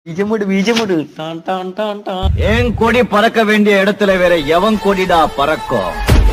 பீஜமுடு பீஜமுடு don don don don என் கொடி பறக்க வேண்டிய இடத்துல வேற எவன் கொடிடா பறக்கும்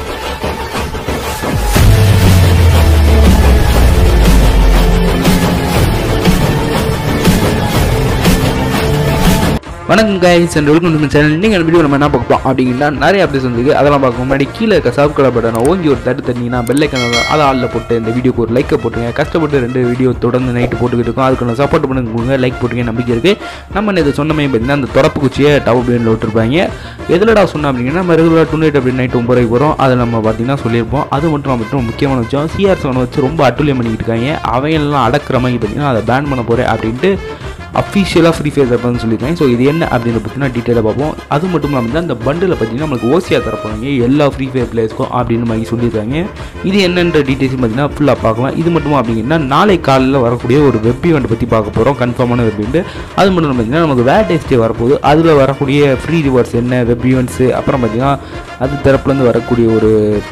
வணக்கம் guys and welcome to channel நீங்கள் வீடியோ நம்ம என்ன பார்க்க போகிறோம் அப்படிங்கன்னா நிறைய அப்டேட்ஸ் வந்திருக்கு அதெல்லாம் பார்க்க முன்னாடி கீழே இருக்க சப்ஸ்கிரைப் பட்டனை ஓங்கி ஒரு தட்டு தண்ணினா பெல்லை கணக்கு அதை ஆளில் போட்டு இந்த வீடியோக்கு ஒரு லைக்கை போட்டுருங்க கஷ்டப்பட்டு ரெண்டு வீடியோ தொடர்ந்து நைட்டு போட்டுக்கிட்டு இருக்கோம் அதுக்கு சப்போர்ட் பண்ணி கொடுங்க லைக் போட்டுருங்க நம்பிக்கை இருக்குது நம்ம இது சொன்னமே பார்த்தீங்கன்னா அந்த தொடப்பு குச்சியை டவர் பிளேனில் விட்டுருப்பாங்க எதுலடா சொன்னோம் அப்படிங்கன்னா நம்ம ரெகுலராக டூ நைட் அப்படி நைட் ஒம்பது ரூபாய்க்கு வரும் அதை நம்ம பார்த்தீங்கன்னா சொல்லியிருப்போம் அது மட்டும் மட்டும் முக்கியமான விஷயம் சிஆர் செவன் வச்சு ரொம்ப அட்டுலியம் பண்ணிக்கிட்டு இருக்காங்க அவங்க எல்லாம் அடக்கிற மாதிரி பார்த்தீங்கன்னா அதை பேன் பண்ண போகிறேன் அப்படின்ட்டு அஃபிஷியலாக ஃப்ரீ ஃபயர் தரப்போன்னு சொல்லியிருக்காங்க ஸோ இது என்ன அப்படின்றத பற்றினா டீட்டெயிலாக பார்ப்போம் அது மட்டும் இல்லாமல் அந்த பண்டில் பார்த்தீங்கன்னா நம்மளுக்கு ஓசியாக தரப்போறாங்க எல்லா ஃப்ரீ ஃபயர் பிளேயர்ஸ்க்கும் அப்படின்னு மாதிரி சொல்லியிருக்காங்க இது என்னன்ற டீட்டெயில்ஸ் பார்த்தீங்கன்னா ஃபுல்லாக பார்க்கலாம் இது மட்டும் அப்படிங்கன்னா நாளை காலையில் வரக்கூடிய ஒரு வெப் ஈவெண்ட் பற்றி பார்க்க போகிறோம் கன்ஃபார்மான வெப் ஈவெண்ட் அது மட்டும் பார்த்தீங்கன்னா நமக்கு வேட்டேஸ் டே வரப்போகுது அதில் வரக்கூடிய ஃப்ரீ ரிவார்ட்ஸ் என்ன வெப் ஈவெண்ட்ஸு அப்புறம் பார்த்தீங்கன்னா அது தரப்புலேருந்து வரக்கூடிய ஒரு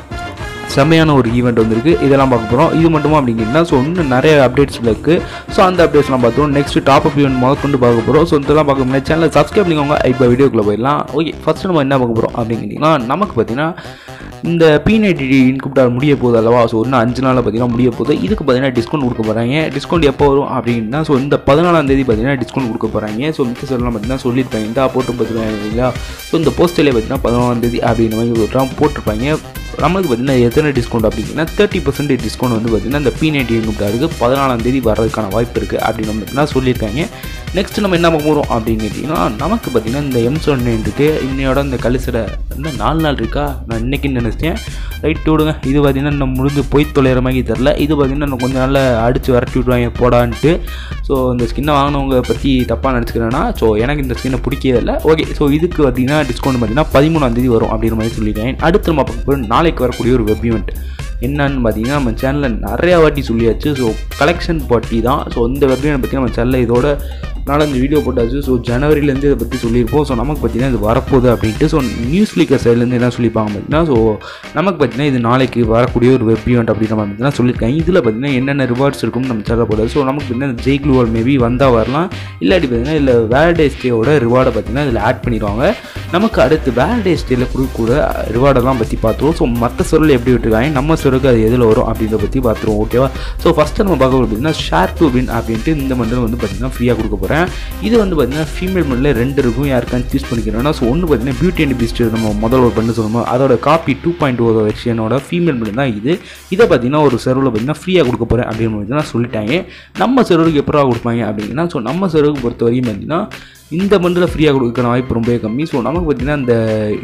செம்மையான ஒரு ஈவெண்ட் வந்திருக்கு இதெல்லாம் பார்க்க போகிறோம் இது மட்டுமா அப்படிங்கன்னா ஸோ இன்னும் நிறைய அப்டேட்ஸ் இருக்குது ஸோ அந்த அப்டேட்ஸ்லாம் பார்த்தோம் நெக்ஸ்ட் டாப் அப் ஈவெண்ட் முதல் கொண்டு பார்க்க போகிறோம் ஸோ இதெல்லாம் பார்க்க முன்னாடி சேனலை சப்ஸ்கிரைப் பண்ணிக்கோங்க இப்போ வீடியோக்குள்ளே போயிடலாம் ஓகே ஃபஸ்ட்டு நம்ம என்ன பார்க்க போகிறோம் அப்படிங்கிட்டிங்கன்னா நமக்கு பார்த்தீங்கன்னா இந்த பி நைன்டி இன்குப்டார் முடிய போகுது அல்லவா ஸோ இன்னும் அஞ்சு நாளில் பார்த்தீங்கன்னா முடிய போகுது இதுக்கு பார்த்தீங்கன்னா டிஸ்கவுண்ட் கொடுக்க போகிறாங்க டிஸ்கவுண்ட் எப்போ வரும் அப்படின்னா ஸோ இந்த பதினாலாம் தேதி பார்த்தீங்கன்னா டிஸ்கவுண்ட் கொடுக்க போகிறாங்க ஸோ மித்த சொல்லலாம் பார்த்தீங்கன்னா சொல்லியிருப்பாங்க இந்த போட்டு பார்த்துருவாங்க இல்லையா ஸோ இந்த போஸ்டர்லேயே பார்த்தீங்கன்னா பதினாலாம் தேதி அப்படின்ற மாதிரி ஒரு ட்ராம் போட்டிருப்பாங்க நம்மளுக்கு பார்த்தீங்கன்னா எத்தனை டிஸ்கவுண்ட் அப்படிங்கன்னா தேர்ட்டி பர்சன்டேஜ் டிஸ்கவுண்ட் வந்து பார்த்தீங்கன்னா இந்த பி நைன்டி இன்குப்டாருக்கு பதினாலாம் தேதி வர்றதுக்கான வாய்ப்பு இருக்குது அப்படின்னு பார்த்தீங்கன்னா சொல்லியிருக்காங்க நெக்ஸ்ட் நம்ம என்ன பார்க்க போகிறோம் அப்படின்னு கேட்டிங்கன்னா நமக்கு பார்த்தீங்கன்னா இந்த எம் சொன்ன இருக்குது இன்னையோட இந்த கலிசடை இன்னும் நாலு நாள் இருக்கா நான் இன்னைக்குன்னு நினச்சேன் ரைட் விடுங்க இது பார்த்தீங்கன்னா நம்ம முடிஞ்சு போய் தொலைகிற மாதிரி தெரில இது பார்த்தீங்கன்னா இன்னும் கொஞ்சம் நாளில் அடித்து விரட்டி விட்ருவாங்க போடான்ட்டு ஸோ இந்த ஸ்கின்னை வாங்கினவங்க பற்றி தப்பாக நினச்சிக்கிறேன்னா ஸோ எனக்கு இந்த ஸ்கின்னை பிடிக்கவே இல்லை ஓகே ஸோ இதுக்கு பார்த்தீங்கன்னா டிஸ்கவுண்ட் பார்த்தீங்கன்னா பதிமூணாம் தேதி வரும் அப்படிங்கிற மாதிரி சொல்லியிருக்கேன் அடுத்து நம்ம பார்க்க போகிறோம் நாளைக்கு வரக்கூடிய ஒரு வெப் ஈவெண்ட் என்னன்னு பார்த்தீங்கன்னா நம்ம சேனலில் நிறையா வாட்டி சொல்லியாச்சு ஸோ கலெக்ஷன் பார்ட்டி தான் ஸோ இந்த வெப்சைட்டை பற்றி நம்ம சேனலில் இதோட நாலஞ்சு வீடியோ போட்டாச்சு ஸோ ஜனவரிலேருந்து இதை பற்றி சொல்லியிருப்போம் ஸோ நமக்கு பார்த்தீங்கன்னா இது வரப்போகுது அப்படின்ட்டு ஸோ நியூஸ் லீக்கர் சைட்லேருந்து என்ன சொல்லியிருப்பாங்க பார்த்தீங்கன்னா ஸோ நமக்கு பார்த்தீங்கன்னா இது நாளைக்கு வரக்கூடிய ஒரு வெப் ஈவெண்ட் அப்படின்ற மாதிரி பார்த்தீங்கன்னா சொல்லியிருக்காங்க இதில் பார்த்தீங்கன்னா என்னென்ன ரிவார்ட்ஸ் இருக்கும்னு நம்ம சேனல் போடாது ஸோ நமக்கு பார்த்தீங்கன்னா ஜெய் க்ளூவல் மேபி வந்தால் வரலாம் இல்லாட்டி பார்த்தீங்கன்னா இதில் வேலடேஸ் டேவோட ரிவார்டை பார்த்தீங்கன்னா இதில் ஆட் பண்ணிடுவாங்க நமக்கு அடுத்து வேலடேஸ் டேயில் கொடுக்கக்கூட ரிவார்டெல்லாம் பற்றி பார்த்துருவோம் ஸோ மற்ற சொல் எப்படி விட்டுருக்காங்க நம்ம சொருக்கு அது எதில் வரும் அப்படின்றத பற்றி பார்த்துருவோம் ஓகேவா ஸோ ஃபஸ்ட்டு நம்ம பார்க்க பார்த்தீங்கன்னா ஷேர் டு வின் அப்படின்ட்டு இந்த மண்டல் வந்து பார்த்தீங்கன்னா ஃப்ரீயாக கொடுக்க போகிறேன் இது வந்து பார்த்தீங்கன்னா ஃபீமேல் மண்டலில் ரெண்டு இருக்கும் யாருக்கான்னு சூஸ் பண்ணிக்கிறோன்னா ஸோ ஒன்று பார்த்தீங்கன்னா பியூட்டி அண்ட் பீஸ்ட் நம்ம முதல்ல ஒரு பண்ணு சொல்லணும் அதோட காப்பி டூ பாயிண்ட் ஒரு வெர்ஷனோட ஃபீமேல் மண்டல் தான் இது இதை பார்த்தீங்கன்னா ஒரு சர்வில் பார்த்தீங்கன்னா ஃப்ரீயாக கொடுக்க போகிறேன் அப்படின்னு பார்த்தீங்கன்னா சொல்லிட்டாங்க நம்ம சர்வருக்கு எப்படா கொடுப்பாங்க அப்படின்னா ஸோ நம்ம சர்வருக்கு பொறுத்த வரையும் பார்த்தீங்கன்னா இந்த பண்டில் ஃப்ரீயாக கொடுக்குற வாய்ப்பு ரொம்பவே கம்மி ஸோ நமக்கு பார்த்தீங்கன்னா இந்த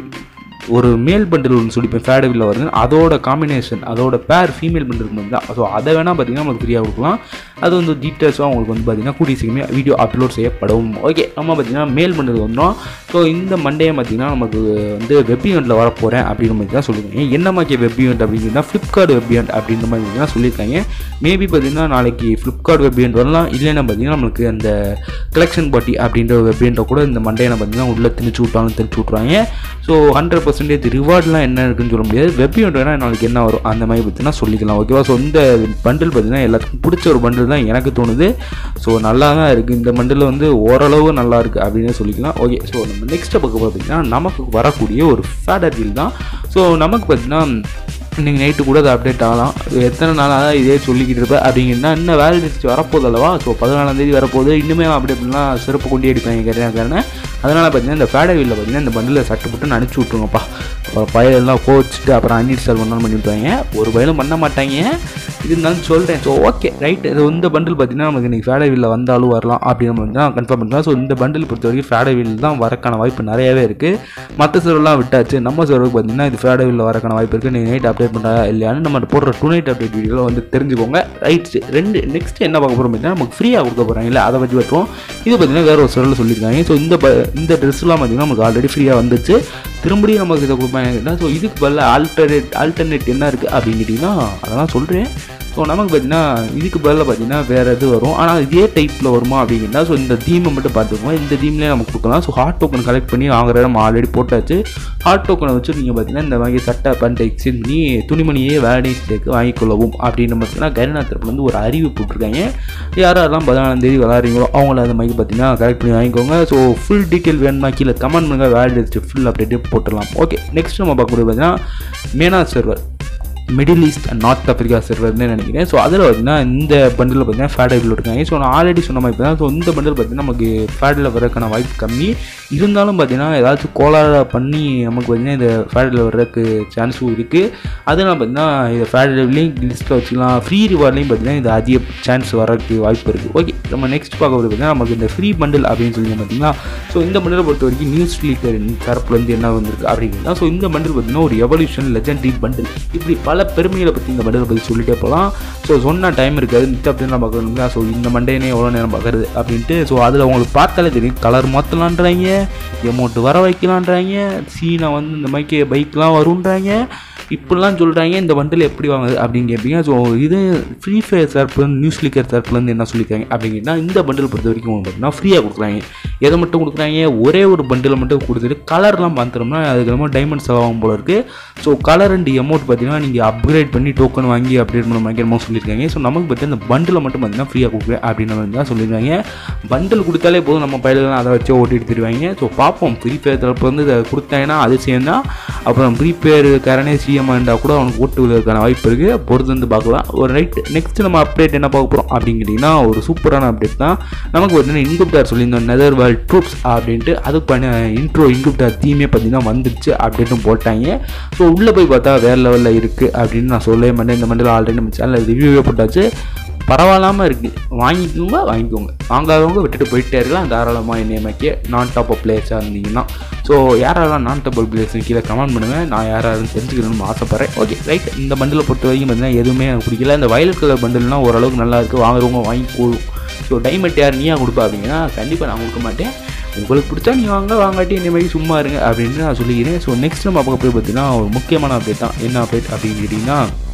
ஒரு மேல் பண்டில் ஒன்று சொல்லிப்பேன் ஃபேடவில் வருது அதோட காம்பினேஷன் அதோட பேர் ஃபீமேல் பண்டில் மட்டும் தான் ஸோ அதை வேணால் பார்த்தீங்கன்னா நமக்கு ஃப்ரீயாக கொடுக்கலாம் அது வந்து டீட்டெயில்ஸாக உங்களுக்கு வந்து பார்த்தீங்கன்னா கூடிய சீக்கிரமே வீடியோ அப்லோட் செய்யப்படும் ஓகே நம்ம பார்த்தீங்கன்னா மேல் பண்டில் வந்தோம் ஸோ இந்த மண்டே பார்த்தீங்கன்னா நமக்கு வந்து வெப் ஈவெண்ட்டில் வரப்போகிறேன் அப்படின்னு மாதிரி தான் சொல்லியிருக்காங்க என்ன மாதிரி வெப் ஈவெண்ட் அப்படின்னா ஃப்ளிப்கார்ட் வெப் ஈவெண்ட் அப்படின்ற மாதிரி பார்த்தீங்கன்னா சொல்லியிருக்காங்க மேபி பார்த்தீங்கன்னா நாளைக்கு ஃப்ளிப்கார்ட் வெப் ஈவெண்ட் வரலாம் இல்லைன்னா பார்த்தீங்கன்னா நம்மளுக்கு அந்த கலெக்ஷன் பார்ட்டி அப்படின்ற வெப் ஈவெண்ட்டை கூட இந்த மண்டேனை பார்த்தீங்கன்னா உள்ளே திணிச்சு விட்டாலும் திணிச்சு விட்ருவாங்க ஸோ ஹண்ட்ரட் பர்சன்டேஜ் ரிவார்ட்லாம் என்ன இருக்குன்னு சொல்ல முடியாது வெப் ஈவெண்ட் வேணால் நாளைக்கு என்ன வரும் அந்த மாதிரி பார்த்தீங்கன்னா சொல்லிக்கலாம் ஓகேவா ஸோ இந்த பண்டில் பார்த்தீங்கன்னா எல்லாத்துக்கும் பிடிச்ச ஒரு பண்டில் தான் எனக்கு தோணுது ஸோ நல்லா தான் இருக்குது இந்த பண்டில் வந்து ஓரளவு நல்லா இருக்குது அப்படின்னு சொல்லிக்கலாம் ஓகே ஸோ நம்ம நெக்ஸ்ட் பக்கம் பார்த்தீங்கன்னா நமக்கு வரக்கூடிய ஒரு ஃபேடர் டீல் தான் ஸோ நமக்கு பார்த்தீங்கன்னா இன்றைக்கி நைட்டு கூட அது அப்டேட் ஆகலாம் எத்தனை நாளாக தான் இதே சொல்லிக்கிட்டு இருப்பேன் அப்படிங்கன்னா இன்னும் வேலிடிட்டி வரப்போகுது அல்லவா ஸோ பதினாலாந்தேதி வரப்போகுது இன்னுமே அப்படி அப்படிலாம் சிறப்பு கொண்டே அடிப்பாங்க கேட்டேன் காரணம் அதனால் பார்த்தீங்கன்னா இந்த ஃபேடவில்ல பார்த்தீங்கன்னா இந்த பண்டில் சட்டு போட்டு அனுப்பிச்சி விட்ருங்கப்பா பயலெல்லாம் கோச்சிட்டு அப்புறம் அன்இன்ஸ்டால் பண்ணாலும் பண்ணி விட்ருவாங்க ஒரு பயலும் பண்ண மாட்டாங்க இது இருந்தாலும் சொல்கிறேன் ஸோ ஓகே ரைட் இது இந்த பண்டில் பார்த்தீங்கன்னா நமக்கு இன்றைக்கி ஃபேடவில்ல வந்தாலும் வரலாம் அப்படின்னு நம்ம தான் கன்ஃபார்ம் பண்ணலாம் ஸோ இந்த பண்டில் பொறுத்த வரைக்கும் ஃபேடவில் தான் வரக்கான வாய்ப்பு நிறையவே இருக்குது மற்ற சர்வெலாம் விட்டாச்சு நம்ம சர்வருக்கு பார்த்தீங்கன்னா இது ஃபேடவில் வரக்கான வாய்ப்பு இருக்குது நீங்கள் நைட் அப்டேட் பண்ணுறா இல்லையான்னு நம்ம போடுற டூ நைட் அப்டேட் வீடியோவில் வந்து தெரிஞ்சுக்கோங்க ரைட் ரெண்டு நெக்ஸ்ட் என்ன பார்க்க போகிறோம் அப்படின்னா நமக்கு ஃப்ரீயாக கொடுக்க போகிறாங்க இல்லை அதை பற்றி பற்றுவோம் இது பார்த்தீங்கன்னா வேறு ஒரு சர்வில் சொல்லியிருக்காங்க ஸோ இந்த ப இந்த ட்ரெஸ்லாம் பார்த்தீங்கன்னா நமக்கு ஆல்ரெடி ஃப்ரீயாக வந்துச்சு திரும்படியும் நமக்கு இதை கொடுப்பாங்க ஸோ இதுக்கு பதில் ஆல்டர்னேட் ஆல்டர்னேட் என்ன இருக்குது அப்படின்னு கேட்டிங்கன்னா அதெல்லாம் சொல்கிறேன் ஸோ நமக்கு பார்த்தீங்கன்னா இதுக்கு பதிலாக பார்த்தீங்கன்னா வேறு இது வரும் ஆனால் இதே டைப்பில் வருமா அப்படின்னா ஸோ இந்த தீமை மட்டும் பார்த்துக்கோங்க இந்த தீம்லேயே நமக்கு கொடுக்கலாம் ஸோ ஹார்ட் டோக்கன் கலெக்ட் பண்ணி வாங்குற நம்ம ஆல்ரெடி போட்டாச்சு ஹார்ட் டோக்கனை வச்சு நீங்கள் பார்த்தீங்கன்னா இந்த மாதிரி சட்டை பேண்ட் எக்ஸ்சேஞ்ச் பண்ணி துணிமணியே வேலைக்கு வாங்கிக்கொள்ளவும் அப்படின்னு பார்த்தீங்கன்னா கருணா தரப்புலேருந்து ஒரு அறிவு போட்டிருக்காங்க யாரெல்லாம் பதினாலாம் தேதி விளாட்றீங்களோ அவங்கள அந்த மாதிரி பார்த்தீங்கன்னா கலெக்ட் பண்ணி வாங்கிக்கோங்க ஸோ ஃபுல் டீட்டெயில் வேணுமா கீழே கமெண்ட் பண்ணுங்கள் வேலிட் ஃபுல் அப்டேட் போட்டுடலாம் ஓகே நெக்ஸ்ட் நம்ம பார்க்கக்கூடிய பார்த்தீங்கன்னா MENA server Middle East and North Africa சர்வர்னு நினைக்கிறேன் ஸோ அதில் பார்த்தீங்கன்னா இந்த பண்டில் பார்த்தீங்கன்னா ஃபேட் ஐபிள் இருக்காங்க ஸோ நான் ஆல்ரெடி சொன்ன மாதிரி தான் ஸோ இந்த பண்டில் பார்த்தீங்கன்னா நமக்கு ஃபேடில் வரக்கான வாய்ப்பு கம்மி இருந்தாலும் பார்த்தீங்கன்னா ஏதாச்சும் கோளாறு பண்ணி நமக்கு பார்த்தீங்கன்னா இந்த ஃபேடில் வர்றதுக்கு சான்ஸும் இருக்குது அதனால் பார்த்தீங்கன்னா இதை ஃபேட் லைவ்லையும் லிஸ்ட்டில் வச்சுக்கலாம் ஃப்ரீ ரிவார்ட்லையும் பார்த்தீங்கன்னா இது அதிக சான்ஸ் வரதுக்கு வாய்ப்பு இருக்குது ஓகே நம்ம நெக்ஸ்ட் பார்க்க போகிறது பார்த்தீங்கன்னா நமக்கு இந்த ஃப்ரீ பண்டில் அப்படின்னு சொல்லி பார்த்தீங்கன்னா ஸோ இந்த பண்டிலை பொறுத்த வரைக்கும் நியூஸ் லீக்கர் தரப்புலேருந்து என்ன வந்திருக்கு அப்படின்னா ஸோ இந்த பண்டில் பார்த்தீங்கன்னா ஒரு எவல்யூஷன் லெஜண்டரி பண்டில் இப்படி பல பெருமைகளை பற்றி இந்த பண்டிலை பற்றி சொல்லிட்டே போகலாம் ஸோ சொன்ன டைம் இருக்காது மித்த அப்படின்லாம் பார்க்கணுங்களா ஸோ இந்த மண்டேனே எவ்வளோ நேரம் பார்க்குறது அப்படின்ட்டு ஸோ அதில் உங்களுக்கு பார்த்தாலே தெரியும் கலர் மாற்றலான்றாங்க எமௌண்ட் வர வைக்கலான்றாங்க சீனா வந்து இந்த மாதிரி பைக்லாம் வருன்றாங்க இப்படிலாம் சொல்கிறாங்க இந்த பண்டில் எப்படி வாங்குது அப்படின்னு கேட்பீங்க ஸோ இது ஃப்ரீ ஃபயர் தரப்புலேருந்து நியூஸ் லீக்கர் தரப்புலேருந்து என்ன சொல்லியிருக்காங்க அப்படின்னா இந்த பண்டில் பொறுத்த வரைக்கும் பார்த்தீங்கன்னா ஃப்ரீயாக கொடுக்குறாங்க எதை மட்டும் கொடுக்குறாங்க ஒரே ஒரு பண்டில் மட்டும் கொடுத்துட்டு கலர்லாம் பார்த்துட்டோம்னா அதுக்கு ரொம்ப டைமண்ட் செலவாகும் போல இருக்குது ஸோ கலர் அண்ட் அமௌண்ட் பார்த்தீங்கன்னா நீங்கள் அப்கிரேட் பண்ணி டோக்கன் வாங்கி அப்டேட் பண்ண மாதிரி என்னமோ சொல்லியிருக்காங்க ஸோ நமக்கு பார்த்தீங்கன்னா இந்த பண்டில் மட்டும் பார்த்தீங்கன்னா ஃப்ரீயாக கொடுக்குறேன் அப்படின்னு வந்து தான் சொல்லியிருக்காங்க பண்டில் கொடுத்தாலே போதும் நம்ம பயிலாம் அதை வச்சு ஓட்டிட்டு தருவாங்க ஸோ பார்ப்போம் ஃப்ரீ ஃபயர் தரப்பு வந்து இதை கொடுத்தாங்கன்னா அது சேர்ந்தா அப்புறம் ஃப்ரீ ஃபயர் கரணே சிஎம் இருந்தால் கூட அவனுக்கு ஓட்டு விழுறதுக்கான வாய்ப்பு இருக்குது பொறுத்து வந்து பார்க்கலாம் ஒரு ரைட் நெக்ஸ்ட் நம்ம அப்டேட் என்ன பார்க்க போகிறோம் அப்படின்னு கேட்டிங்கன்னா ஒரு சூப்பரான அப்டேட் தான் நமக்கு பார்த்தீங்கன்னா இன்குப்டார் சொல்லியிருந்தோம் நெதர் வேர்ல்ட் ட்ரூப்ஸ் அப்படின்ட்டு அதுக்கு பண்ண இன்ட்ரோ இன்குப்டார் தீமே பார்த்தீங்கன்னா வந்துருச்சு அப்டேட்டும் போட்டாங்க ஸோ உள்ளே போய் பார்த்தா வேறு லெவலில் இருக்குது அப்படின்னு நான் சொல்லவே மாட்டேன் இந்த மண்டலம் ஆல்ரெடி நம்ம சேனலில் ரிவ்யூவே போட்டாச்சு பரவாயில்லாமல் இருக்குது வாங்கிக்கோங்க வாங்கிக்கோங்க வாங்காதவங்க விட்டுட்டு போயிட்டே இருக்கலாம் தாராளமாக என்னையமாக்கே நான் டாப் அப் பிளேயர்ஸாக இருந்தீங்கன்னா ஸோ யாரெல்லாம் நான் டாப் அப் பிளேயர்ஸ் கீழே கமெண்ட் பண்ணுங்கள் நான் யாராவது தெரிஞ்சுக்கணும்னு ஆசைப்பட்றேன் ஓகே ரைட் இந்த பண்டிலை பொறுத்த வரைக்கும் பார்த்தீங்கன்னா எதுவுமே எனக்கு பிடிக்கல இந்த வயலட் கலர் பண்டில்னால் ஓரளவுக்கு நல்லா இருக்குது வாங்குறவங்க வாங்கி போடும் ஸோ டைமண்ட் யார் நீயா கொடுப்பா அப்படின்னா கண்டிப்பாக நான் கொடுக்க மாட்டேன் உங்களுக்கு பிடிச்சா நீ வாங்க வாங்காட்டி இந்த மாதிரி சும்மா இருங்க அப்படின்னு நான் சொல்லிக்கிறேன் ஸோ நெக்ஸ்ட் நம்ம பார்க்க போய் பார்த்தீங்கன்னா ஒரு முக்கியமான அப்டேட் தான் என்ன அப்டேட் அப்படின்னு கேட்டிங்கன்னா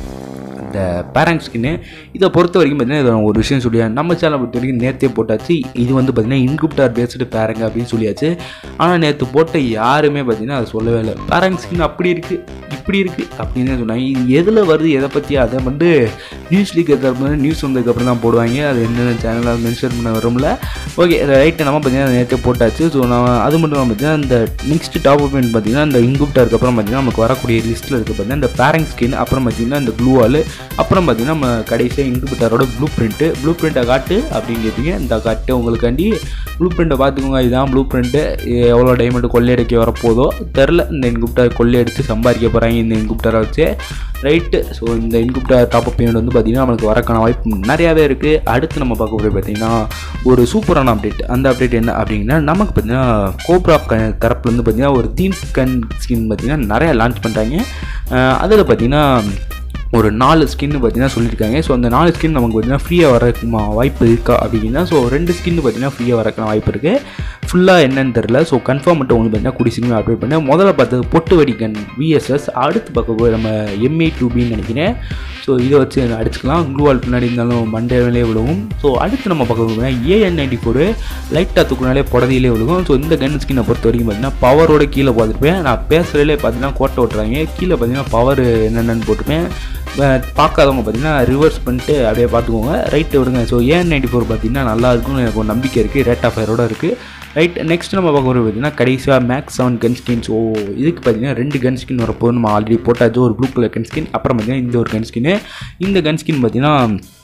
இந்த பேரண்ட் ஸ்கின்னு இதை பொறுத்த வரைக்கும் பார்த்தீங்கன்னா இதை நான் ஒரு விஷயம் சொல்லியா நம்ம சேனல் பொறுத்த வரைக்கும் நேற்றே போட்டாச்சு இது வந்து பார்த்தீங்கன்னா இன்குப்டார் பேஸ்டு பேரங்க அப்படின்னு சொல்லியாச்சு ஆனால் நேற்று போட்ட யாருமே பார்த்தீங்கன்னா அதை சொல்லவே இல்லை பேரண்ட் ஸ்கின் அப்படி இருக்குது இப்படி இருக்குது அப்படின்னு தான் சொன்னாங்க இது எதில் வருது எதை பற்றி அதை வந்து நியூஸ் லீக் தரப்பு நியூஸ் வந்ததுக்கப்புறம் தான் போடுவாங்க அது என்னென்ன சேனலாக மென்ஷன் பண்ண வரும்ல ஓகே ரைட்டு நம்ம பார்த்தீங்கன்னா நேற்றே போட்டாச்சு ஸோ நான் அது மட்டும் இல்லாமல் பார்த்தீங்கன்னா இந்த நெக்ஸ்ட் டாப் அப்மெண்ட் பார்த்தீங்கன்னா இந்த இன்குப்டாருக்கு அப்புறம் பார்த்தீங்கன்னா நமக்கு வரக்கூடிய லிஸ்ட்டில் இருக்குது பார்த்தீங்கன்னா இந்த பேரண்ட் ஸ்கின் அப்புறம் பார்த்தீங்கன்னா இந்த க்ளூவால் அப்புறம் பார்த்தீங்கன்னா நம்ம கடைசியாக இன்குபேட்டரோட ப்ளூ பிரிண்ட்டு ப்ளூ பிரிண்ட்டை காட்டு அப்படின்னு கேட்டீங்க இந்த காட்டு உங்களுக்காண்டி ப்ளூ பிரிண்ட்டை பார்த்துக்கோங்க இதுதான் ப்ளூ பிரிண்ட்டு எவ்வளோ டைமண்ட் கொள்ளையடிக்க வரப்போதோ தெரில இந்த இன்குப்டர் கொள்ளையடித்து சம்பாதிக்க போகிறாங்க இந்த இன்குப்டரை வச்சு ரைட்டு ஸோ இந்த இன்குப்டர் டாப் அப் பேமெண்ட் வந்து பார்த்திங்கன்னா நம்மளுக்கு வரக்கான வாய்ப்பு நிறையாவே இருக்குது அடுத்து நம்ம பார்க்க போகிறது பார்த்திங்கன்னா ஒரு சூப்பரான அப்டேட் அந்த அப்டேட் என்ன அப்படின்னா நமக்கு பார்த்திங்கன்னா கோப்ரா க தரப்புலேருந்து பார்த்திங்கன்னா ஒரு தீம் ஸ்கன் ஸ்கின் பார்த்திங்கன்னா நிறையா லான்ச் பண்ணுறாங்க அதில் பார்த்திங்கன்னா ஒரு நாலு ஸ்கின்னு பார்த்தீங்கன்னா சொல்லியிருக்காங்க ஸோ அந்த நாலு ஸ்கின் நமக்கு பார்த்தீங்கன்னா ஃப்ரீயாக வரக்கு வாய்ப்பு இருக்கா அப்படின்னா ஸோ ரெண்டு ஸ்கின்னு பார்த்தீங்கன்னா ஃப்ரீயாக வரக்கான வாய்ப்பு இருக்குது ஃபுல்லாக என்னன்னு தெரில ஸோ கன்ஃபார்ம் மட்டும் உங்களுக்கு பார்த்தீங்கன்னா கூடி சீக்கிரம் அப்டேட் பண்ணேன் முதல்ல பார்த்தது பொட்டு வெடிக்கன் விஎஸ்எஸ் அடுத்து பார்க்க போய் நம்ம எம்ஏ டூபின்னு நினைக்கிறேன் ஸோ இதை வச்சு அடிச்சுக்கலாம் க்ளூவால் பின்னாடி இருந்தாலும் மண்டே மேலே விழுவும் ஸோ அடுத்து நம்ம பார்க்க போகிறோம் ஏஎன் நைன்டி ஃபோர் லைட்டாக தூக்குனாலே புடதியிலே விழுகும் ஸோ இந்த கன் ஸ்கினை பொறுத்த வரைக்கும் பார்த்தீங்கன்னா பவரோட கீழே பார்த்துருப்பேன் நான் பேசுகிறதுலே பார்த்தீங்கன்னா கோட்டை ஓட்டுறாங்க கீழே பார்த்தீங்கன்னா பவர் என்னென்னு போட்டுப்பேன் பார்க்காதவங்க பார்த்தீங்கன்னா ரிவர்ஸ் பண்ணிட்டு அப்படியே பார்த்துக்கோங்க ரைட்டு விடுங்க ஸோ ஏன் நைன்டி ஃபோர் பார்த்தீங்கன்னா நல்லா இருக்கும்னு எனக்கு ஒரு நம்பிக்கை இருக்குது ரேட் ஆஃப் ஃபயரோட இருக்குது ரைட் நெக்ஸ்ட் நம்ம பார்க்க போகிறது பார்த்தீங்கன்னா கடைசியாக மேக்ஸ் செவன் கன் ஸ்கின்ஸ் ஓ இதுக்கு பார்த்தீங்கன்னா ரெண்டு கன் ஸ்கின் வரப்போது நம்ம ஆல்ரெடி போட்டாச்சு ஒரு ப்ளூ கலர் கன் ஸ்கின் அப்புறம் பார்த்தீங்கன்னா இந்த ஒரு கன் ஸ்கின்னு இந்த கன் ஸ்கின் பார்த்தீங்கன்னா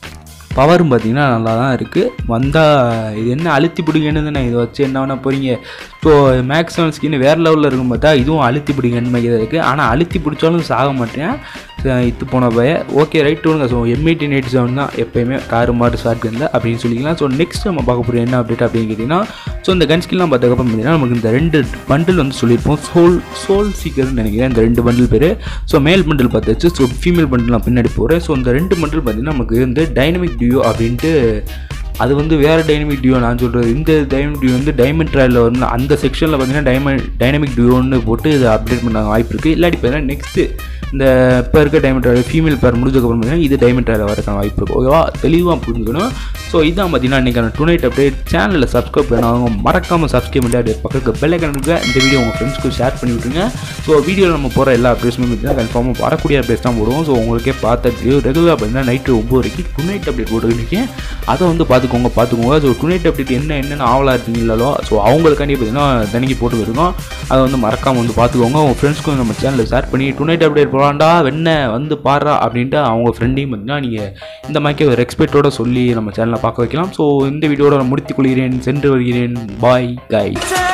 பவரும் பார்த்தீங்கன்னா நல்லா தான் இருக்குது வந்தால் இது என்ன அழுத்தி பிடிங்கன்னு தானே இதை வச்சு என்ன பண்ண போகிறீங்க ஸோ மேக்ஸிமம் ஸ்கின் வேறு லெவலில் இருக்கும் பார்த்தா இதுவும் அழுத்தி பிடிங்கன்னு மாதிரி தான் இருக்குது ஆனால் அழுத்தி பிடிச்சாலும் சாக மாட்டேன் இத்து போன பய ஓகே ரைட் விடுங்க ஸோ எம்ஐடி நைட் செவன் தான் எப்போயுமே காரு மாடு ஷார்ட் கனில் அப்படின்னு சொல்லிக்கலாம் ஸோ நெக்ஸ்ட் நம்ம பார்க்க போகிற என்ன அப்டேட் அப்படின்னு கேட்டிங்கன்னா ஸோ இந்த கன் ஸ்கின்லாம் பார்த்ததுக்கப்புறம் பார்த்தீங்கன்னா நமக்கு இந்த ரெண்டு பண்டில் வந்து சொல்லியிருப்போம் சோல் சோல் சீக்கர்னு நினைக்கிறேன் இந்த ரெண்டு பண்டில் பேர் ஸோ மேல் பண்டில் பார்த்தாச்சு ஸோ ஃபீமேல் பண்டில் நான் பின்னாடி போகிறேன் ஸோ இந்த ரெண்டு பண்டில் பார்த்தீங்கன்னா நமக்கு வந்து டைனமிக் டியூ அப்படின்ட்டு அது வந்து வேறு டைனமிக் டியூ நான் சொல்கிறது இந்த டைனமிக் டியூ வந்து டைமண்ட் ட்ராயில் வரும் அந்த செக்ஷனில் பார்த்தீங்கன்னா டைமண்ட் டைனமிக் டியூன்னு போட்டு இதை அப்டேட் பண்ணாங்க வாய்ப்பு இருக்குது இல்லாட்டி பார்த்தீங்கன்னா நெக்ஸ்ட்டு இந்த இப்போ இருக்க டைமண்ட் ராயல் ஃபீமேல் பேர் முடிஞ்சதுக்கப்புறம் பார்த்தீங்கன்னா இது டைமண்ட் ராயல் வரக்கான வாய்ப்பு இருக்குது ஓகேவா தெளிவாக புரிஞ்சுக்கணும் ஸோ இதான் பார்த்தீங்கன்னா இன்றைக்கான டுனைட் அப்டேட் சேனலில் சப்ஸ்கிரைப் பண்ணாங்க மறக்காமல் சப்ஸ்கிரைப் பண்ணி அப்படியே பக்கத்துக்கு பெல் ஐக்கன் இருக்கு இந்த வீடியோ உங்கள் ஃப்ரெண்ட்ஸ்க்கு ஷேர் பண்ணி விட்டுருங்க ஸோ வீடியோவில் நம்ம போகிற எல்லா அப்டேட்ஸுமே பார்த்தீங்கன்னா கன்ஃபார்மாக வரக்கூடிய அப்டேட்ஸ் தான் போடுவோம் ஸோ உங்களுக்கே பார்த்த ரெகுலராக பார்த்தீங்கன்னா நைட்டு ஒம்பது வரைக்கும் டுனைட் அப்டேட் போட்டுருக்கேன் அதை வந்து பார்த்துக்கோங்க பார்த்துக்கோங்க ஸோ டுனைட் அப்டேட் என்ன என்னென்ன ஆவலாக இருக்கீங்களோ ஸோ அவங்களுக்காண்டி பார்த்தீங்கன்னா தினைக்கு போட்டு போயிருக்கோம் அதை வந்து மறக்காமல் வந்து பார்த்துக்கோங்க உங்கள் ஃப்ரெண்ட்ஸ்க்கும் நம்ம சேனலில் ஷேர் பண்ணி டுனைட் அப்டேட் போகலாண்டா வெண்ண வந்து பாடுறா அப்படின்ட்டு அவங்க ஃப்ரெண்டையும் பார்த்தீங்கன்னா நீங்கள் இந்த மாதிரி ஒரு எக்ஸ்பெக்டோட சொல்லி நம்ம சேனலை பார்க்க வைக்கலாம் ஸோ இந்த வீடியோட நான் முடித்துக் கொள்கிறேன் சென்று வருகிறேன் பாய் கை